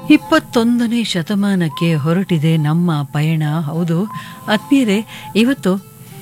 ಇಪ್ಪತ್ತೊಂದನೇ ಶತಮಾನಕ್ಕೆ ಹೊರಟಿದೆ ನಮ್ಮ ಪಯಣ ಹೌದು ಆತ್ಮೀಯರೇ ಇವತ್ತು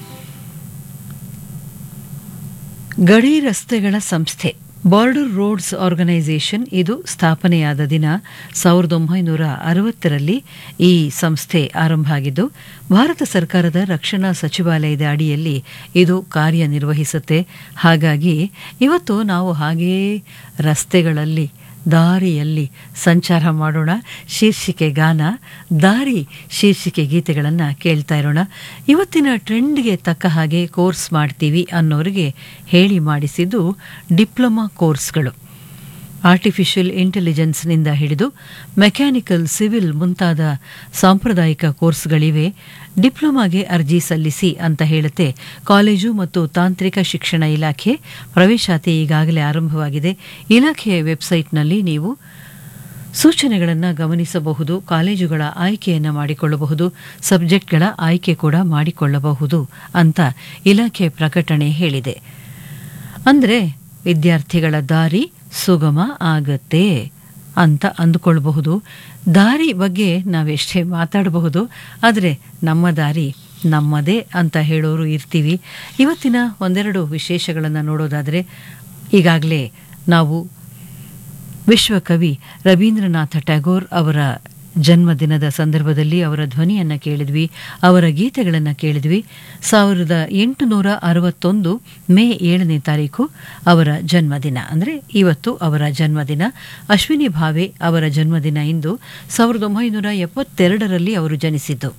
ಗಡಿ ರಸ್ತೆಗಳ ಸಂಸ್ಥೆ ಬಾರ್ಡರ್ ರೋಡ್ಸ್ ಆರ್ಗನೈಸೇಷನ್ ಇದು ಸ್ಥಾಪನೆಯಾದ ದಿನ ಸಾವಿರದ ಒಂಬೈನೂರ ಅರವತ್ತರಲ್ಲಿ ಈ ಸಂಸ್ಥೆ ಆರಂಭ ಆಗಿದ್ದು ಭಾರತ ಸರ್ಕಾರದ ರಕ್ಷಣಾ ಸಚಿವಾಲಯದ ಅಡಿಯಲ್ಲಿ ಇದು ಕಾರ್ಯನಿರ್ವಹಿಸುತ್ತೆ ಹಾಗಾಗಿ ಇವತ್ತು ನಾವು ಹಾಗೆಯೇ ರಸ್ತೆಗಳಲ್ಲಿ ದಾರಿಯಲ್ಲಿ ಸಂಚಾರ ಮಾಡೋಣ ಶೀರ್ಷಿಕೆ ಗಾನ ದಾರಿ ಶೀರ್ಷಿಕೆ ಗೀತೆಗಳನ್ನು ಕೇಳ್ತಾ ಇರೋಣ ಇವತ್ತಿನ ಟ್ರೆಂಡ್ಗೆ ತಕ್ಕ ಹಾಗೆ ಕೋರ್ಸ್ ಮಾಡ್ತೀವಿ ಅನ್ನೋರಿಗೆ ಹೇಳಿ ಮಾಡಿಸಿದ್ದು ಡಿಪ್ಲೊಮಾ ಕೋರ್ಸ್ಗಳು ಆರ್ಟಿಫಿಷಿಯಲ್ ಇಂಟೆಲಿಜೆನ್ಸ್ನಿಂದ ಹಿಡಿದು ಮೆಕ್ಯಾನಿಕಲ್ ಸಿವಿಲ್ ಮುಂತಾದ ಸಾಂಪ್ರದಾಯಿಕ ಕೋರ್ಸ್ಗಳಿವೆ ಡಿಪ್ಲೊಮಾಗೆ ಅರ್ಜಿ ಸಲ್ಲಿಸಿ ಅಂತ ಹೇಳುತ್ತೆ ಕಾಲೇಜು ಮತ್ತು ತಾಂತ್ರಿಕ ಶಿಕ್ಷಣ ಇಲಾಖೆ ಪ್ರವೇಶಾತಿ ಈಗಾಗಲೇ ಆರಂಭವಾಗಿದೆ ಇಲಾಖೆಯ ವೆಬ್ಸೈಟ್ನಲ್ಲಿ ನೀವು ಸೂಚನೆಗಳನ್ನು ಗಮನಿಸಬಹುದು ಕಾಲೇಜುಗಳ ಆಯ್ಕೆಯನ್ನು ಮಾಡಿಕೊಳ್ಳಬಹುದು ಸಬ್ಜೆಕ್ಟ್ಗಳ ಆಯ್ಕೆ ಕೂಡ ಮಾಡಿಕೊಳ್ಳಬಹುದು ಅಂತ ಇಲಾಖೆ ಪ್ರಕಟಣೆ ಹೇಳಿದೆ ಅಂದರೆ ವಿದ್ಯಾರ್ಥಿಗಳ ದಾರಿ ಸುಗಮ ಆಗತ್ತೆ ಅಂತ ಅಂದುಕೊಳ್ಬಹುದು ದಾರಿ ಬಗ್ಗೆ ನಾವೆಷ್ಟೇ ಮಾತಾಡಬಹುದು ಆದರೆ ನಮ್ಮ ದಾರಿ ನಮ್ಮದೇ ಅಂತ ಹೇಳೋರು ಇರ್ತೀವಿ ಇವತ್ತಿನ ಒಂದೆರಡು ವಿಶೇಷಗಳನ್ನು ನೋಡೋದಾದರೆ ಈಗಾಗಲೇ ನಾವು ವಿಶ್ವಕವಿ ರವೀಂದ್ರನಾಥ ಟ್ಯಾಗೋರ್ ಅವರ ಜನ್ಮದಿನದ ಸಂದರ್ಭದಲ್ಲಿ ಅವರ ಧ್ವನಿಯನ್ನು ಕೇಳಿದ್ವಿ ಅವರ ಗೀತೆಗಳನ್ನು ಕೇಳಿದ್ವಿ ಸಾವಿರದ ಎಂಟುನೂರ ಅರವತ್ತೊಂದು ಮೇ ಏಳನೇ ತಾರೀಕು ಅವರ ಜನ್ಮದಿನ ಅಂದರೆ ಇವತ್ತು ಅವರ ಜನ್ಮದಿನ ಅಶ್ವಿನಿ ಭಾವೆ ಅವರ ಜನ್ಮದಿನ ಇಂದು ಸಾವಿರದ ಒಂಬೈನೂರ ಎಪ್ಪತ್ತೆರಡರಲ್ಲಿ ಅವರು ಜನಿಸಿದ್ದು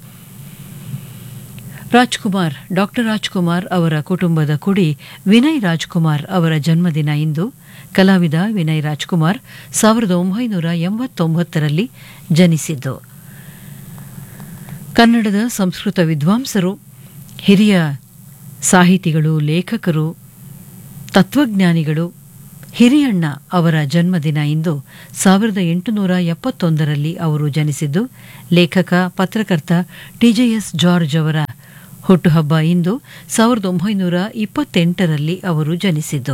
ರಾಜ್ಕುಮಾರ್ ಡಾಕ್ಟರ್ ರಾಜ್ಕುಮಾರ್ ಅವರ ಕುಟುಂಬದ ಕುಡಿ ವಿನಯ್ ರಾಜ್ಕುಮಾರ್ ಅವರ ಜನ್ಮದಿನ ಇಂದು ಕಲಾವಿದ ವಿನಯ್ ರಾಜ್ಕುಮಾರ್ ಸಾವಿರದ ಒಂಬೈನೂರ ಎಂಬತ್ತೊಂಬತ್ತರಲ್ಲಿ ಜನಿಸಿದ್ದು ಕನ್ನಡದ ಸಂಸ್ಕೃತ ವಿದ್ವಾಂಸರು ಹಿರಿಯ ಸಾಹಿತಿಗಳು ಲೇಖಕರು ತತ್ವಜ್ಞಾನಿಗಳು ಹಿರಿಯಣ್ಣ ಅವರ ಜನ್ಮದಿನ ಇಂದು ಸಾವಿರದ ಎಂಟುನೂರ ಎಪ್ಪತ್ತೊಂದರಲ್ಲಿ ಅವರು ಜನಿಸಿದ್ದು ಲೇಖಕ ಪತ್ರಕರ್ತ ಟಿಜೆಎಸ್ ಜಾರ್ಜ್ ಅವರ ಹುಟ್ಟುಹಬ್ಬ ಇಂದು ಸಾವಿರದ ಒಂಬೈನೂರ ಇಪ್ಪತ್ತೆಂಟರಲ್ಲಿ ಅವರು ಜನಿಸಿದ್ದು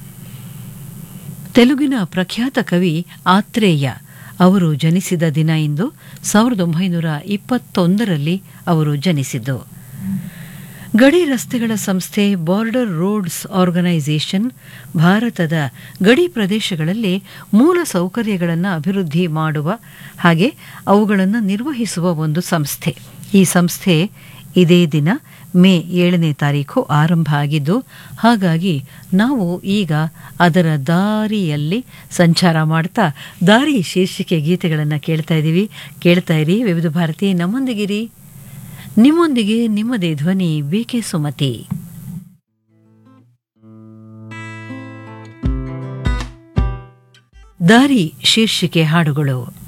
ತೆಲುಗಿನ ಪ್ರಖ್ಯಾತ ಕವಿ ಆತ್ರೇಯ ಅವರು ಜನಿಸಿದ ದಿನ ಇಂದು ಸಾವಿರದ ಒಂಬೈನೂರ ಇಪ್ಪತ್ತೊಂದರಲ್ಲಿ ಅವರು ಜನಿಸಿದ್ದು ಗಡಿ ರಸ್ತೆಗಳ ಸಂಸ್ಥೆ ಬಾರ್ಡರ್ ರೋಡ್ಸ್ ಆರ್ಗನೈಸೇಷನ್ ಭಾರತದ ಗಡಿ ಪ್ರದೇಶಗಳಲ್ಲಿ ಮೂಲ ಸೌಕರ್ಯಗಳನ್ನು ಅಭಿವೃದ್ಧಿ ಮಾಡುವ ಹಾಗೆ ಅವುಗಳನ್ನು ನಿರ್ವಹಿಸುವ ಒಂದು ಸಂಸ್ಥೆ ಈ ಸಂಸ್ಥೆ ಇದೇ ದಿನ ಮೇ ಏಳನೇ ತಾರೀಕು ಆರಂಭ ಆಗಿದ್ದು ಹಾಗಾಗಿ ನಾವು ಈಗ ಅದರ ದಾರಿಯಲ್ಲಿ ಸಂಚಾರ ಮಾಡ್ತಾ ದಾರಿ ಶೀರ್ಷಿಕೆ ಗೀತೆಗಳನ್ನು ಕೇಳ್ತಾ ಇದ್ದೀವಿ ಕೇಳ್ತಾ ಇರಿ ವಿವಿಧ ಭಾರತಿ ನಮ್ಮೊಂದಿಗಿರಿ ನಿಮ್ಮೊಂದಿಗೆ ನಿಮ್ಮದೇ ಧ್ವನಿ ಬೇಕೆ ಸುಮತಿ ದಾರಿ ಶೀರ್ಷಿಕೆ ಹಾಡುಗಳು